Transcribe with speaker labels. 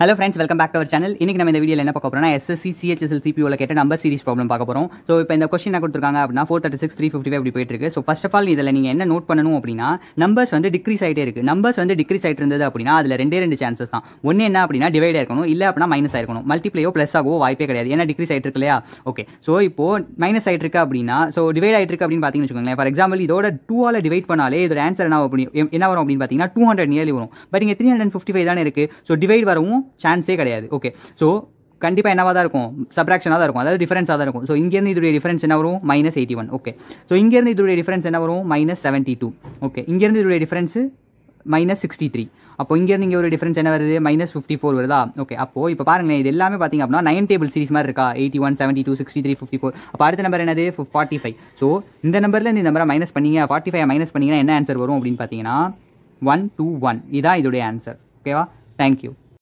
Speaker 1: hello friends welcome back to our channel இன்னைக்கு நம்ம இந்த வீடியோவில் என்ன பார்க்க போறோம்னா எஸ்எஸ்சி சிஹெச்எஸ்எல் சிபியூல கேட்ட நம்பர் சீரிஸ் ப்ராப்ளம் பார்க்க போறோம் ஸோ இப்போ இந்த கொஸ்டின் என்ன கொடுத்துருக்காங்க அப்படின்னா four thirty six three fifty அப்படி போயிட்டு இருக்கு ஸோ ஃபர்ஸ்ட் ஆஃப் ஆல் இதில் நீங்கள் என்ன நோட் பண்ணணும் அப்படின்னா நம்பர்ஸ் வந்து டிக்ரீஸ் ஆகிட்டே இருக்கு நம்பர்ஸ் வந்து டிக்ரீஸ் ஆகிட்டு இருந்தது அப்படின்னா அதில் ரெண்டே ரெண்டு சான்சஸ் தான் ஒன்று என்ன அப்படின்னா டிவைட் ஆயிருக்கணும் இல்லை அப்படின்னா மைனஸ் ஆயிருக்கணும் மல்டிப்ளையோ ப்ளஸ் ஆகவோ வாய்ப்பே கிடையாது ஏன்னா டிக்ரீஸ் ஆகிட்டு இருக்கு இல்லையா ஓகே ஸோ இப்போ மைனஸ் ஆகிட்டு இருக்கு அப்படின்னா ஸோ டிவைட் ஆகிட்டு இருக்கு அப்படின்னு பார்த்தீங்கன்னு வச்சுக்கோங்களேன் ஃபார் எக்ஸாம்பிள் இதோட டூவால் டிவைட் பண்ணாலே இதோட ஆன்சர் என்ன அப்படி என்ன வரும் அப்படின்னு பார்த்தீங்கன்னா டூ ஹண்ட்ரட் நியர்லி வரும் பட் இங்கே த்ரீ ஹண்ட்ரட் ஃபிஃப்டி ஃபைவ் தானே இருக்கு ஸோ டிவைட் வரவும் சான்ஸே கிடையாது ஓகே ஸோ கண்டிப்பாக என்னவாக தான் இருக்கும் சப்ராக்ஷனாக தான் இருக்கும் அதாவது டிஃபரன்ஸாக தான் இருக்கும் ஸோ இங்கேருந்து இதோடைய டிஃபரன்ஸ் என்ன வரும் minus eighty one okay so இங்கேருந்து இதோடைய டிஃபரன்ஸ் என்ன வரும் மைனஸ் செவன்ட்டி டூ ஓகே இங்கேருந்து இதோடைய டிஃபரன்ஸ் மைனஸ் சிக்ஸ்டி த்ரீ அப்போ இங்கேருந்து இங்கே ஒரு டிஃபரன்ஸ் என்ன வருது மைனஸ் ஃபிஃப்டி ஃபோர் வருதா ஓகே அப்போ இப்போ பாருங்களேன் இது எல்லாமே பார்த்தீங்க அப்படின்னா நைன் டேபிள் சீரிஸ் மாதிரி இருக்கா eighty one seventy two sixty three fifty four அப்போ அடுத்த நம்பர் என்னது ஃபார்ட்டி ஃபைவ் ஸோ இந்த நம்பரில் இந்த நம்பரை மைனஸ் பண்ணீங்க ஃபார்ட்டி ஃபைவ் மைனஸ் பண்ணீங்கன்னா என்ன ஆன்சர் வரும் அப்படின்னு பார்த்தீங்கன்னா ஒன் டூ ஒன் இதான் இதோடைய ஆன்சர் ஓகேவா தேங்க்யூ